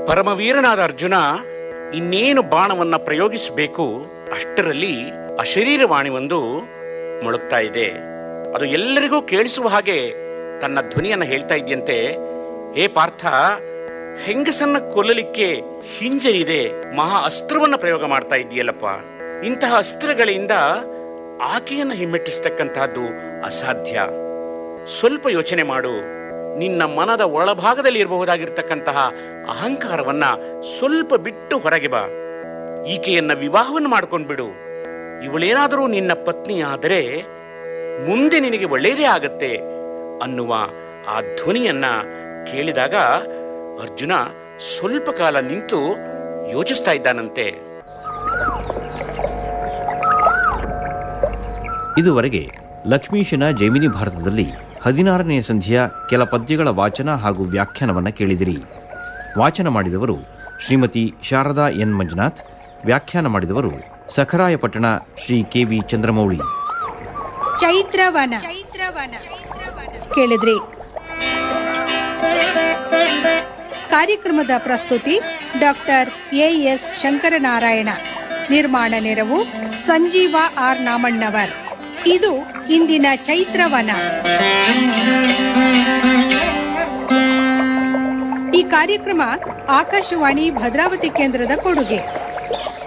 ಪರಮವೀರನಾದ ಅರ್ಜುನ ಇನ್ನೇನು ಬಾಣವನ್ನ ಪ್ರಯೋಗಿಸಬೇಕು ಅಷ್ಟರಲ್ಲಿ ಅಶರೀರವಾಣಿ ಒಂದು ಮೊಳಗ್ತಾ ಇದೆ ಅದು ಎಲ್ಲರಿಗೂ ಕೇಳಿಸುವ ಹಾಗೆ ತನ್ನ ಧ್ವನಿಯನ್ನ ಹೇಳ್ತಾ ಇದೆಯಂತೆ ಹೇ ಪಾರ್ಥ ಹೆಂಗಸನ್ನ ಕೊಲ್ಲಲಿಕ್ಕೆ ಹಿಂಜರಿದೆ ಮಹಾ ಅಸ್ತ್ರವನ್ನ ಪ್ರಯೋಗ ಮಾಡ್ತಾ ಇದೆಯಲ್ಲಪ್ಪ ಇಂತಹ ಅಸ್ತ್ರಗಳಿಂದ ಆಕೆಯನ್ನ ಹಿಮ್ಮೆಟ್ಟಿಸ್ತಕ್ಕಂತಹದ್ದು ಅಸಾಧ್ಯ ಸ್ವಲ್ಪ ಯೋಚನೆ ಮಾಡು ನಿನ್ನ ಮನದ ಒಳಭಾಗದಲ್ಲಿ ಇರಬಹುದಾಗಿರ್ತಕ್ಕಂತಹ ಅಹಂಕಾರವನ್ನ ಸ್ವಲ್ಪ ಬಿಟ್ಟು ಹೊರಗೆ ಬಾ ಈಕೆಯನ್ನ ವಿವಾಹವನ್ನು ಮಾಡ್ಕೊಂಡು ಬಿಡು ಇವಳೇನಾದರೂ ನಿನ್ನ ಪತ್ನಿ ಆದರೆ ಮುಂದೆ ನಿನಗೆ ಒಳ್ಳೆಯದೇ ಆಗತ್ತೆ ಅನ್ನುವ ಆ ಧ್ವನಿಯನ್ನ ಕೇಳಿದಾಗ ಅರ್ಜುನ ಸ್ವಲ್ಪ ಕಾಲ ನಿಂತು ಯೋಚಿಸ್ತಾ ಇದ್ದಾನಂತೆ ಇದುವರೆಗೆ ಲಕ್ಷ್ಮೀಶನ ಜೈಮಿನಿ ಭಾರತದಲ್ಲಿ ಹದಿನಾರನೆಯ ಸಂಧಿಯ ಕೆಲ ಪದ್ಯಗಳ ವಾಚನ ಹಾಗೂ ವ್ಯಾಖ್ಯಾನವನ್ನು ಕೇಳಿದಿರಿ ವಾಚನ ಮಾಡಿದವರು ಶ್ರೀಮತಿ ಶಾರದಾ ಎನ್ ಮಂಜುನಾಥ್ ವ್ಯಾಖ್ಯಾನ ಮಾಡಿದವರು ಸಖರಾಯಪಟ್ಟಣ ಶ್ರೀ ಕೆ ವಿ ಚಂದ್ರಮೌಳಿ ಚೈತ್ರವನ ಚೈತ್ರವನ ಕೇಳಿದ್ರಿ ಕಾರ್ಯಕ್ರಮದ ಪ್ರಸ್ತುತಿ ಡಾಕ್ಟರ್ ಎ ಎಸ್ ಶಂಕರನಾರಾಯಣ ನಿರ್ಮಾಣ ನೆರವು ಸಂಜೀವ ಆರ್ ನಾಮಣ್ಣವರ್ ಇದು ಇಂದಿನ ಚೈತ್ರವನ ಈ ಕಾರ್ಯಕ್ರಮ ಆಕಾಶವಾಣಿ ಭದ್ರಾವತಿ ಕೇಂದ್ರದ ಕೊಡುಗೆ